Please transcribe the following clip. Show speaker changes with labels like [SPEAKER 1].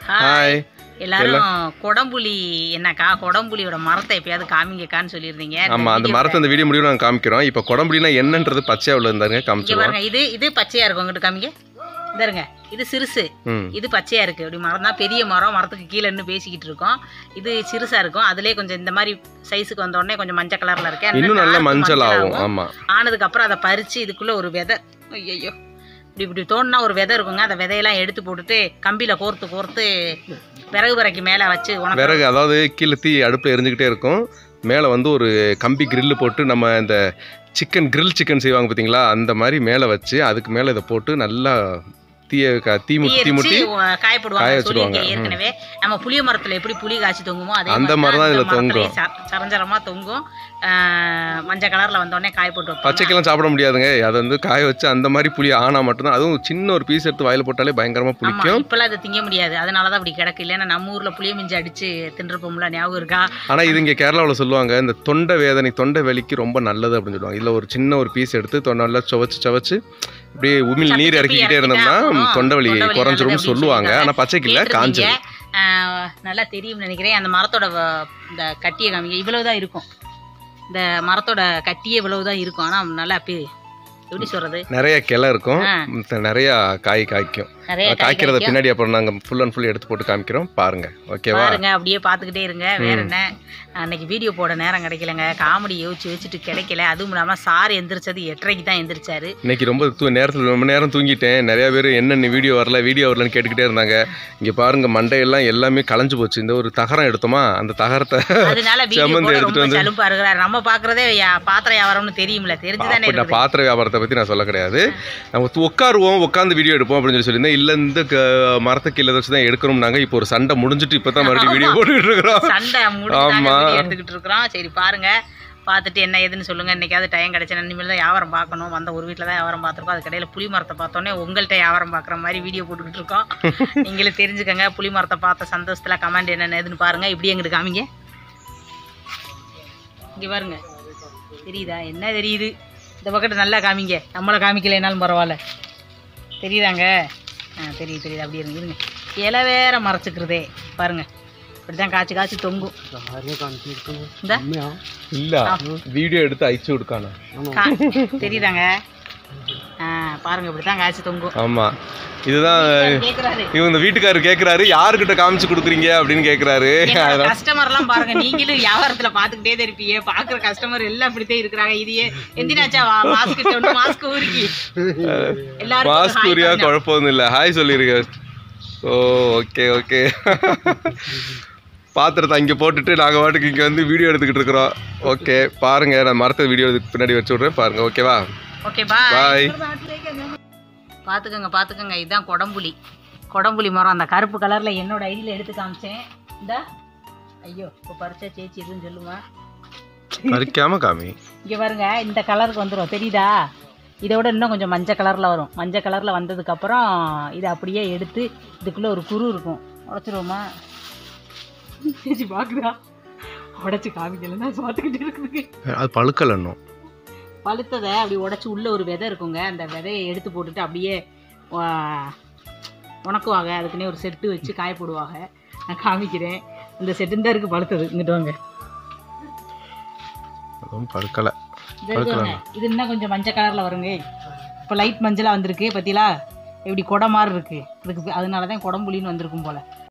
[SPEAKER 1] Hi
[SPEAKER 2] எல்லாரும் கொடம்புலி என்னக்கா கொடம்புலியோட மரத்தை எப்பயாவது காமிங்கக்கான்னு சொல்லியிருந்தீங்க
[SPEAKER 1] ஆமா அந்த மரத்தை அந்த வீடியோ முடிவு நாங்கள் காமிக்கிறோம் இப்போ குடம்புலினா என்னன்றது பச்சையா உள்ள இருந்தாருங்க
[SPEAKER 2] இங்க
[SPEAKER 1] காமிச்சிருவோம்
[SPEAKER 2] பாருங்க இது இது பச்சையா இருக்கும் இங்கிட்டு காமிங்க இந்தாருங்க இது சிறுசு
[SPEAKER 1] ம்
[SPEAKER 2] இது பச்சையா இருக்கு இப்படி மரம் தான் பெரிய மரம் மரத்துக்கு கீழே நின்று பேசிக்கிட்டு இருக்கோம் இது சிறுசா இருக்கும் அதுலயே கொஞ்சம் இந்த மாதிரி சைஸுக்கு வந்த உடனே கொஞ்சம் மஞ்சள் கலர்ல இருக்கு அந்த
[SPEAKER 1] இன்னும் நல்ல
[SPEAKER 2] dark
[SPEAKER 1] மஞ்சள் ஆகும் ஆமா
[SPEAKER 2] ஆனதுக்கு அப்புறம் அதை பறிச்சு இதுக்குள்ள ஒரு விதை ஐயோ இப்படி இப்படி தோணுனா ஒரு விதை இருக்குங்க அந்த விதையெல்லாம் எடுத்து போட்டுட்டு கம்பியில கோர்த்து கோர்த்து விறகு வரைக்கு மேல வச்சு உனக்கு
[SPEAKER 1] விறகு அதாவது கீழே தீ அடுப்பில் எரிஞ்சுக்கிட்டே இருக்கும் மேலே வந்து ஒரு கம்பி கிரில் போட்டு நம்ம இந்த சிக்கன் கிரில் சிக்கன் செய்வாங்க பார்த்தீங்களா அந்த மாதிரி மேலே வச்சு அதுக்கு மேலே இதை போட்டு நல்லா தீய க- தீ முட்டி தீ முட்டி
[SPEAKER 2] காய
[SPEAKER 1] காய
[SPEAKER 2] போடுவாங்க
[SPEAKER 1] வச்சிருவாங்க.
[SPEAKER 2] சொல்லியிருக்கேன் ஏற்கனவே நம்ம புளிய மரத்துல எப்படி புளி காய்ச்சி தொங்குமோ அதே
[SPEAKER 1] அந்த
[SPEAKER 2] மாதிரி
[SPEAKER 1] மாதிரி தான்
[SPEAKER 2] இந்த
[SPEAKER 1] இதுல தொங்கும்.
[SPEAKER 2] மரத்துலயே ச- சரஞ்சரமா தொங்கும் ஆஹ் மஞ்சள் கலர்ல வந்த உடனே காய போட்டு வைப்பாங்க.
[SPEAKER 1] பச்சைக்கெல்லாம் சாப்பிட முடியாதுங்க அதை வந்து காய வச்சு அந்த மாதிரி புளி ஆனா மட்டும்தான் அதுவும் சின்ன ஒரு பீஸ் எடுத்து வாயில போட்டாலே பயங்கரமா
[SPEAKER 2] ஆமா
[SPEAKER 1] புளிக்கும்
[SPEAKER 2] இப்பெல்லாம் அதை திங்க முடியாது அதனாலதான் அப்படி கிடக்கு இல்லைன்னா நம்ம ஊர்ல புளிய மிஞ்சி அடிச்சு தின்றுப்போம்ல ஞாபகம் இருக்கா
[SPEAKER 1] ஆனா இது இங்க கேரளாவில் சொல்லுவாங்க இந்த தொண்டை வேதனை தொண்டை வலிக்கு ரொம்ப நல்லது அப்படின்னு சொல்லுவாங்க இதுல ஒரு சின்ன ஒரு பீஸ் எடுத்து தொண்டை நல்லா சுவைச்சு சுவைச்சு அப்படியே உமிழ்
[SPEAKER 2] சப்பி
[SPEAKER 1] நீர்
[SPEAKER 2] சப்பி
[SPEAKER 1] இறக்கிக்கிட்டே இருந்தோம்னா
[SPEAKER 2] இறக்கிட்டா
[SPEAKER 1] தொண்டை வலி
[SPEAKER 2] தொண்டை வலி
[SPEAKER 1] குறைஞ்சிரும்னு
[SPEAKER 2] நல்லது
[SPEAKER 1] சொல்லுவாங்க
[SPEAKER 2] அப்படின்னு
[SPEAKER 1] ஆனா பச்சைக்கு இல்ல
[SPEAKER 2] கேட்டிருப்பீங்க.
[SPEAKER 1] காஞ்சது
[SPEAKER 2] ஆஹ் நல்லா தெரியும் நினைக்கிறேன் அந்த மரத்தோட வ- இந்த கட்டியை காமிங்க இவ்வளவுதான் இருக்கும் இந்த மரத்தோட கட்டியே இவ்வளவுதான் இருக்கும் ஆனா நல்லா அப்படி எப்படி சொல்றது
[SPEAKER 1] நிறைய கிளை இருக்கும்
[SPEAKER 2] ஆ.
[SPEAKER 1] மத்த நிறைய காய் காய்க்கும்
[SPEAKER 2] நிறைய
[SPEAKER 1] அது
[SPEAKER 2] காய்
[SPEAKER 1] காய்க்கிறத
[SPEAKER 2] காய்க்கும்.
[SPEAKER 1] பின்னாடி அப்புறம் நாங்க ஃபுல் அண்ட் ஃபுல் எடுத்து போட்டு காமிக்கிறோம் பாருங்க ஓகேவா
[SPEAKER 2] பாருங்க அப்படியே பார்த்துக்கிட்டே இருங்க வேற என்ன அன்னைக்கு வீடியோ போட நேரம் கிடைக்கலங்க காமெடி யோசிச்சு யோசிச்சுட்டு கிடைக்கல அதுவும் இல்லாம சார் எந்திரிச்சது எட்டரைக்கு தான் எந்திரிச்சாரு
[SPEAKER 1] இன்னைக்கு ரொம்ப தூ நேரத்தில் ரொம்ப நேரம் தூங்கிட்டேன் நிறைய பேர் என்னென்ன வீடியோ வரல வீடியோ வரலன்னு கேட்டுக்கிட்டே இருந்தாங்க இங்க பாருங்க மண்டையெல்லாம் எல்லாமே களைஞ்சு போச்சு இந்த ஒரு தகரம் எடுத்தோமா அந்த தகரத்தை
[SPEAKER 2] அதனால வீடியோ
[SPEAKER 1] செம்மந்தி
[SPEAKER 2] போட
[SPEAKER 1] எடுத்துட்டு
[SPEAKER 2] ரொம்ப
[SPEAKER 1] வந்து-
[SPEAKER 2] சலுப்பா இருக்கிறாரு நம்ம பாக்குறதே யா- பாத்திர வியாபாரம்னு தெரியும்ல தெரிஞ்சுதானே
[SPEAKER 1] அப்ப நான்
[SPEAKER 2] இருக்குது
[SPEAKER 1] பாத்திர வியாபாரத்தை பத்தி நான் சொல்ல கிடையாது நம்ம து- உட்காருவோம் உட்காந்து வீடியோ எடுப்போம் அப்படின்னு சொல்லி சொல்லியிருந்தேன் இல்ல இந்த க- மரத்தை கீழே வச்சு தான் எடுக்கணும்னாங்க இப்போ ஒரு சண்டை முடிஞ்சிட்டு இப்போ தான் மறுபடியும் வீடியோ போட்டுக்கிட்டு இருக்கிறோம்
[SPEAKER 2] சண்டை முடிஞ்சாங்க
[SPEAKER 1] ஆமா.
[SPEAKER 2] வீடியோ எடுத்துக்கிட்டு இருக்கிறோம் சரி பாருங்க பார்த்துட்டு என்ன ஏதுன்னு சொல்லுங்க இன்னைக்காவது டைம் கிடைச்சா இனிமேல் தான் வியாபாரம் பார்க்கணும் வந்த ஒரு வீட்டில் தான் வியாபாரம் பார்த்துருக்கோம் அது கடையில் புளி மரத்தை பார்த்தோன்னே உங்கள்கிட்ட வியாபாரம் பார்க்குற மாதிரி வீடியோ போட்டுக்கிட்டு இருக்கோம் நீங்களும் தெரிஞ்சுக்கங்க புளி மரத்தை பார்த்த சந்தோஷத்தில் கமெண்ட் என்னென்ன ஏதுன்னு பாருங்க இப்படி எங்கிட்டு காமிங்க இங்கே பாருங்க தெரியுதா என்ன தெரியுது இந்த பக்கத்து நல்லா காமிங்க நம்மளை காமிக்கலைனாலும் பரவாயில்ல தெரியுதாங்க ஆ தெரியுது தெரியுது அப்படி இருங்க இருங்க இலை வேற மறைச்சிக்கிறதே பாருங்க இப்படி தான் காய்ச்சி காய்ச்சி தொங்கும் இந்த
[SPEAKER 1] இல்ல வீடியோ எடுத்து அழிச்சு கொடுக்கானே
[SPEAKER 2] கா- தெரியுதாங்க ஆ பாருங்க இப்படி தான் காய்ச்சி தொங்கும்
[SPEAKER 1] ஆமா இதுதான்
[SPEAKER 2] கேக்குறாரு
[SPEAKER 1] இவங்க இந்த வீட்டுக்காரர் கேக்குறாரு யாருக்கிட்ட காமிச்சு கொடுக்குறீங்க அப்படின்னு கேக்குறாரு
[SPEAKER 2] கஸ்டமர்லாம் பாருங்க நீங்களும் வியாபாரத்துல பாத்துக்கிட்டே தான் இருப்பீங்க பாக்குற கஸ்டமர் எல்லாம் இப்படித்தான் இருக்கிறாங்க இதையே எந்தினாச்சா மாஸ்க் ஒன்று மாஸ்க் ஊருக்கி எல்லாரும்
[SPEAKER 1] மாஸ்க் உரியா குழப்பம் இல்லை ஹாய் சொல்லிருங்க ஓ ஓகே ஓகே பாத்திரத்தை அங்கே போட்டுட்டு நாங்கள் பாட்டுக்கு இங்கே வந்து வீடியோ எடுத்துக்கிட்டு இருக்கிறோம் ஓகே பாருங்க நான் மரத்தை வீடியோ பின்னாடி வச்சு விட்றேன் பாருங்க ஓகேவா
[SPEAKER 2] ஓகே பாய்
[SPEAKER 1] பாய்
[SPEAKER 2] பாத்துக்கோங்க பாத்துக்கோங்க இதுதான் கொடம்புலி கொடம்புலி மரம் அந்த கருப்பு கலர்ல என்னோட ஐடியில எடுத்து காமிச்சேன் இந்த ஐயோ இப்போ பறிச்சா சேச்சி எதுவும் சொல்லுமா
[SPEAKER 1] பறிக்காம காமி
[SPEAKER 2] இங்க பாருங்க இந்த கலருக்கு வந்துடும் தெரியுதா இதோட இன்னும் கொஞ்சம் மஞ்சள் கலர்ல வரும் மஞ்சள் கலர்ல வந்ததுக்கு அப்புறம் இதை அப்படியே எடுத்து இதுக்குள்ள ஒரு குரு இருக்கும் உடைச்சிருவோமா சேச்சி பாக்குதா உடைச்சு காமிக்கலன்னா பார்த்துக்கிட்டே இருக்குது
[SPEAKER 1] அது பழுக்கல் இன்னும்
[SPEAKER 2] பழுத்ததை அப்படி உடைச்சி உள்ள ஒரு விதை இருக்குங்க அந்த விதையை எடுத்து போட்டுட்டு அப்படியே ஆ, உணக்குவாங்க அதுக்குன்னே ஒரு செட்டு வச்சு காய போடுவாங்க நான் காமிக்கிறேன் இந்த செட்டு தான் இருக்கு பழுத்தது இங்கிட்டு வாங்க
[SPEAKER 1] அதுவும் பழுக்கலை
[SPEAKER 2] இது இருக்குங்க. இது இன்னும் கொஞ்சம் மஞ்சள் கலர்ல வருங்க இப்போ லைட் மஞ்சளா வந்திருக்கு பத்திலா இப்படி குடை மாதிரி இருக்கு இதுக்கு அதனால தான் குடம்புலின்னு வந்திருக்கும் போல